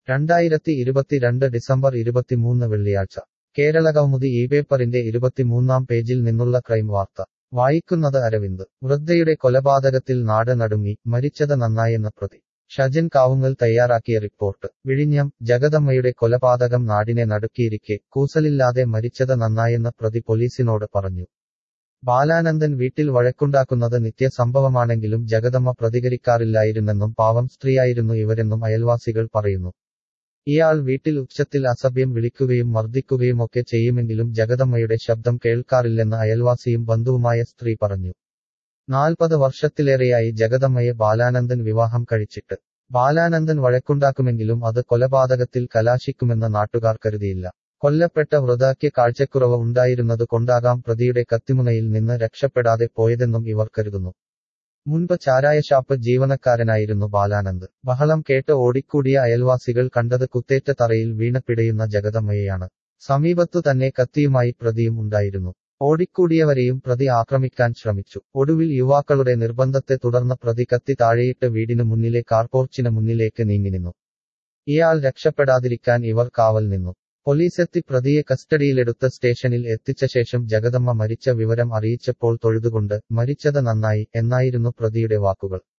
രണ്ടായിരത്തി ഇരുപത്തിരണ്ട് ഡിസംബർ ഇരുപത്തിമൂന്ന് വെള്ളിയാഴ്ച കേരളകൗമുദി ഈ പേപ്പറിന്റെ ഇരുപത്തിമൂന്നാം പേജിൽ നിന്നുള്ള ക്രൈം വാർത്ത വായിക്കുന്നത് അരവിന്ദ് വൃദ്ധയുടെ കൊലപാതകത്തിൽ നാട് നടുങ്ങി മരിച്ചത് നന്നായെന്ന പ്രതി ഷജൻ കാവുങ്ങൽ തയ്യാറാക്കിയ റിപ്പോർട്ട് വിഴിഞ്ഞം ജഗദമ്മയുടെ കൊലപാതകം നാടിനെ നടുക്കിയിരിക്കെ കൂസലില്ലാതെ മരിച്ചത് നന്നായെന്ന പ്രതി പോലീസിനോട് പറഞ്ഞു ബാലാനന്ദൻ വീട്ടിൽ വഴക്കുണ്ടാക്കുന്നത് നിത്യസംഭവമാണെങ്കിലും ജഗദമ്മ പ്രതികരിക്കാറില്ലായിരുന്നെന്നും പാവം സ്ത്രീയായിരുന്നു ഇവരെന്നും അയൽവാസികൾ പറയുന്നു ഇയാൾ വീട്ടിൽ ഉച്ചത്തിൽ അസഭ്യം വിളിക്കുകയും മർദ്ദിക്കുകയുമൊക്കെ ചെയ്യുമെങ്കിലും ജഗദമ്മയുടെ ശബ്ദം കേൾക്കാറില്ലെന്ന് അയൽവാസിയും ബന്ധുവുമായ സ്ത്രീ പറഞ്ഞു നാൽപ്പത് വർഷത്തിലേറെയായി ജഗദമ്മയെ ബാലാനന്ദൻ വിവാഹം കഴിച്ചിട്ട് ബാലാനന്ദൻ വഴക്കുണ്ടാക്കുമെങ്കിലും അത് കൊലപാതകത്തിൽ കലാശിക്കുമെന്ന് നാട്ടുകാർ കരുതിയില്ല കൊല്ലപ്പെട്ട വൃതാക്ക് കാഴ്ചക്കുറവ് ഉണ്ടായിരുന്നത് കൊണ്ടാകാം പ്രതിയുടെ കത്തിമുനയിൽ നിന്ന് രക്ഷപ്പെടാതെ പോയതെന്നും ഇവർ കരുതുന്നു മുൻപ് ചാരായ ഷാപ്പ് ജീവനക്കാരനായിരുന്നു ബാലാനന്ദ് ബഹളം കേട്ട് ഓടിക്കൂടിയ അയൽവാസികൾ കണ്ടത് കുത്തേറ്റ തറയിൽ വീണ പിടയുന്ന ജഗദമ്മയെയാണ് സമീപത്തു തന്നെ കത്തിയുമായി പ്രതിയും ഉണ്ടായിരുന്നു ഓടിക്കൂടിയവരെയും പ്രതി ആക്രമിക്കാൻ ശ്രമിച്ചു ഒടുവിൽ യുവാക്കളുടെ നിർബന്ധത്തെ തുടർന്ന് പ്രതി കത്തി താഴെയിട്ട് വീടിനു മുന്നിലെ കാർപോർച്ചിന് മുന്നിലേക്ക് നീങ്ങി നിന്നു ഇയാൾ രക്ഷപ്പെടാതിരിക്കാൻ ഇവർ കാവൽ നിന്നു പോലീസെത്തി പ്രതിയെ കസ്റ്റഡിയിലെടുത്ത സ്റ്റേഷനിൽ എത്തിച്ച ശേഷം ജഗദമ്മ മരിച്ച വിവരം അറിയിച്ചപ്പോൾ തൊഴുതുകൊണ്ട് മരിച്ചത് നന്നായി എന്നായിരുന്നു പ്രതിയുടെ വാക്കുകൾ